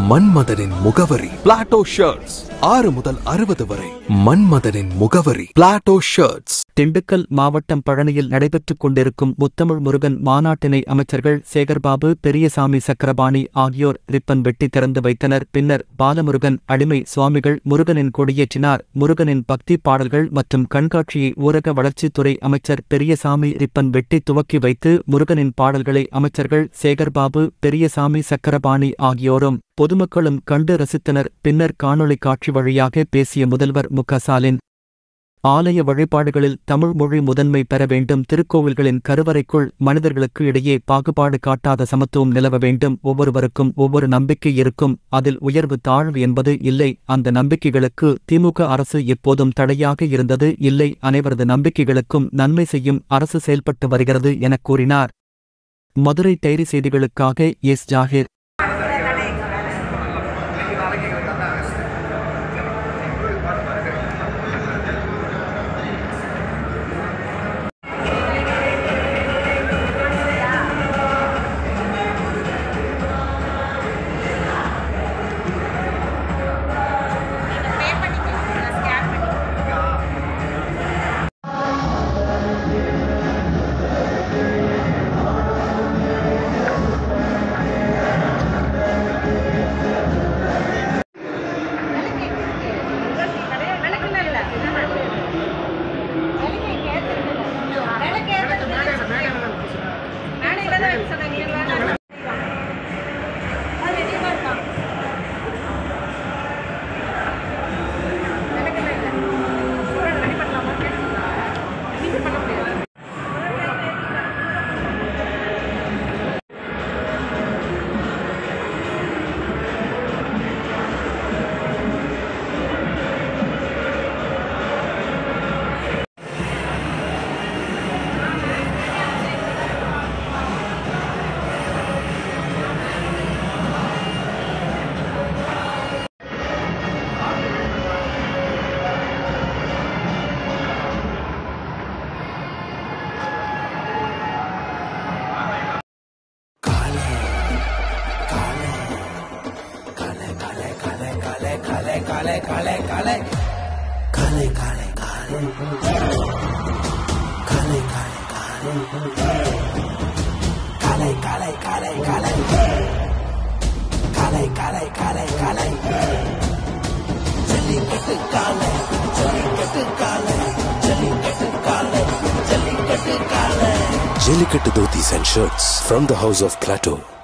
மன்மதனின் முகவரி Plato shirts ஆறு முதல் அறுபது வரை மன்மதனின் முகவரி பிளாட்டோ ஷர்ட்ஸ் திண்டுக்கல் மாவட்டம் பழனியில் நடைபெற்றுக் கொண்டிருக்கும் முத்தமிழ் முருகன் மாநாட்டினை அமைச்சர்கள் சேகர்பாபு பெரியசாமி சக்கரபாணி ஆகியோர் ரிப்பன் வெட்டி திறந்து வைத்தனர் பின்னர் பாலமுருகன் அடிமை சுவாமிகள் முருகனின் கொடியேற்றினார் முருகனின் பக்தி பாடல்கள் மற்றும் கண்காட்சியை ஊரக வளர்ச்சித்துறை அமைச்சர் பெரியசாமி ரிப்பன் வெட்டி துவக்கி வைத்து முருகனின் பாடல்களை அமைச்சர்கள் சேகர்பாபு பெரியசாமி சக்கரபாணி ஆகியோரும் பொதுமக்களும் கண்டு ரசித்தனர் பின்னர் காணொளி காட்சி வழியாக பேசிய முதல்வர் மு க ஸ்டாலின் ஆலய வழிபாடுகளில் தமிழ் மொழி முதன்மை பெற வேண்டும் திருக்கோவில்களின் கருவறைக்குள் மனிதர்களுக்கு இடையே பாகுபாடு காட்டாத சமத்துவம் நிலவ வேண்டும் ஒவ்வொருவருக்கும் ஒவ்வொரு நம்பிக்கை இருக்கும் அதில் உயர்வு தாழ்வு என்பது இல்லை அந்த நம்பிக்கைகளுக்கு திமுக அரசு எப்போதும் தடையாக இருந்தது இல்லை அனைவரது நம்பிக்கைகளுக்கும் நன்மை செய்யும் அரசு செயல்பட்டு வருகிறது எனக் கூறினார் மதுரை டைரி செய்திகளுக்காக எஸ் ஜாகிர் பே பண்ணிக்கலாம் ஸ்கேன் பண்ணி விளக்குல இல்ல விளக்கு இங்க ஏத்துறது விளக்கு ஏத்துறது மேடையில தான் வைக்க சொன்னாங்க இல்ல அது ரெடியா இருக்கான் விளக்குல இல்ல சூழல் ரெடி பண்ணலாமா நீங்க பண்ண முடியாது Jellicut Dhotis and shirts from the house of Plateau.